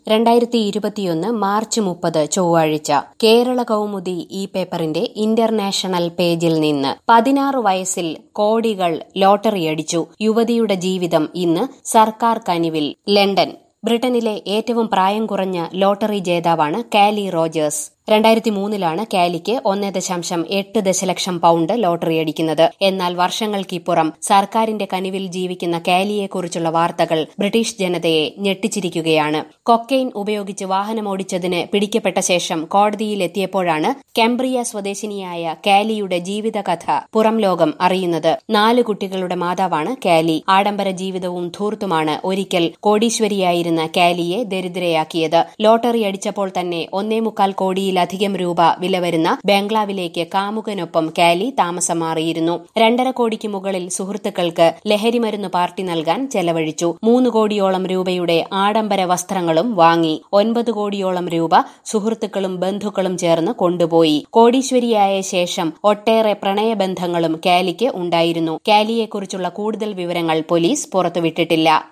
രണ്ടായിരത്തി ഇരുപത്തിയൊന്ന് മാർച്ച് മുപ്പത് ചൊവ്വാഴ്ച കേരള കൗമുദി ഈ പേപ്പറിന്റെ ഇന്റർനാഷണൽ പേജിൽ നിന്ന് പതിനാറ് വയസ്സിൽ കോടികൾ ലോട്ടറിയടിച്ചു യുവതിയുടെ ജീവിതം ഇന്ന് സർക്കാർ കനിവിൽ ലണ്ടൻ ബ്രിട്ടനിലെ ഏറ്റവും പ്രായം കുറഞ്ഞ ലോട്ടറി ജേതാവാണ് കാലി റോജേഴ്സ് രണ്ടായിരത്തി മൂന്നിലാണ് കാലിക്ക് ഒന്ന് ദശാംശം എട്ട് ദശലക്ഷം പൗണ്ട് ലോട്ടറി അടിക്കുന്നത് എന്നാൽ വർഷങ്ങൾക്കിപ്പുറം സർക്കാരിന്റെ കനിവിൽ ജീവിക്കുന്ന കാലിയെക്കുറിച്ചുള്ള വാർത്തകൾ ബ്രിട്ടീഷ് ജനതയെ ഞെട്ടിച്ചിരിക്കുകയാണ് കൊക്കെയിൻ ഉപയോഗിച്ച് വാഹനമോടിച്ചതിന് പിടിക്കപ്പെട്ട ശേഷം കോടതിയിലെത്തിയപ്പോഴാണ് കെംബ്രിയ സ്വദേശിനിയായ കാലിയുടെ ജീവിതകഥ പുറം ലോകം അറിയുന്നത് നാല് കുട്ടികളുടെ മാതാവാണ് കാലി ആഡംബര ജീവിതവും ധൂർത്തുമാണ് ഒരിക്കൽ കോടീശ്വരിയായിരുന്ന കാലിയെ ദരിദ്രയാക്കിയത് ലോട്ടറി അടിച്ചപ്പോൾ തന്നെ ഒന്നേ മുക്കാൽ കോടിയിൽ ലധികം രൂപ വില വരുന്ന ബംഗ്ലാവിലേക്ക് കാമുകനൊപ്പം കാലി താമസം മാറിയിരുന്നു രണ്ടര കോടിക്ക് മുകളിൽ സുഹൃത്തുക്കൾക്ക് ലഹരിമരുന്ന് പാർട്ടി നൽകാൻ ചെലവഴിച്ചു മൂന്ന് കോടിയോളം രൂപയുടെ ആഡംബര വസ്ത്രങ്ങളും വാങ്ങി ഒൻപത് കോടിയോളം രൂപ സുഹൃത്തുക്കളും ബന്ധുക്കളും ചേർന്ന് കൊണ്ടുപോയി കോടീശ്വരിയായ ശേഷം ഒട്ടേറെ പ്രണയബന്ധങ്ങളും കാലിക്ക് ഉണ്ടായിരുന്നു കാലിയെക്കുറിച്ചുള്ള കൂടുതൽ വിവരങ്ങൾ പോലീസ് പുറത്തുവിട്ടിട്ടില്ല